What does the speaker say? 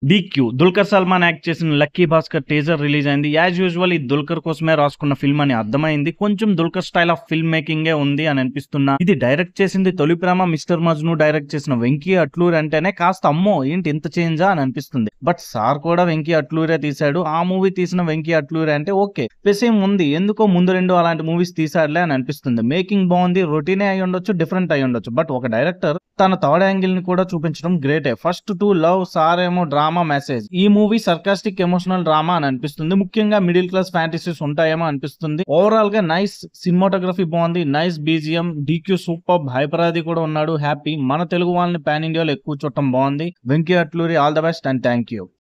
DQ Dulquer Salmaan act చేసిన Lucky Bhaskar teaser release అయింది as usual ఈ దుల్కర్ కోసమే రాసుకున్న ఫిల్మ్ అని అర్థమైంది కొంచెం Dulquer style of film making ఉంది అని అనిపిస్తున్నా ఇది డైరెక్ట్ చేసింది తొలి ప్రేమ మిస్టర్ మజ్ను డైరెక్ట్ చేసిన వెంకీ అట్లూరి అంటేనే కాస్త అమ్మో ఏంటి ఇంత చేంజా అని అనిపిస్తుంది బట్ సార్ కూడా వెంకీ అట్లూరే తీశాడు ఆ మూవీ తీసిన వెంకీ అట్లూరి అంటే ఓకే పెసేం ఉంది ఎందుకో ముందు రెండు అలాంటి మూవీస్ తీసాడులే అని అనిపిస్తుంది మేకింగ్ బాగుంది రొటీనే అయి ఉండొచ్చు డిఫరెంట్ అయి ఉండొచ్చు బట్ ఒక డైరెక్టర్ తన థర్డ్ యాంగిల్ ని కూడా చూపించడం గ్రేటే ఫస్ట్ టు లవ్ సార్ ఏమో డ్రామా మెసేజ్ ఈ మూవీ సర్కాస్టిక్ ఎమోషనల్ డ్రామా అని అనిపిస్తుంది ముఖ్యంగా మిడిల్ క్లాస్ ఫ్యాంటసీస్ ఉంటాయేమో అనిపిస్తుంది ఓవరాల్ గా నైస్ సినిమాటోగ్రఫీ బాగుంది నైస్ బీజిఎం డీక్యూ సూపర్ హైపరాది కూడా ఉన్నాడు హ్యాపీ మన తెలుగు వాళ్ళని పాన్ ఇండియాలో ఎక్కువ చూడటం బాగుంది Venky Atluri all the best and thank you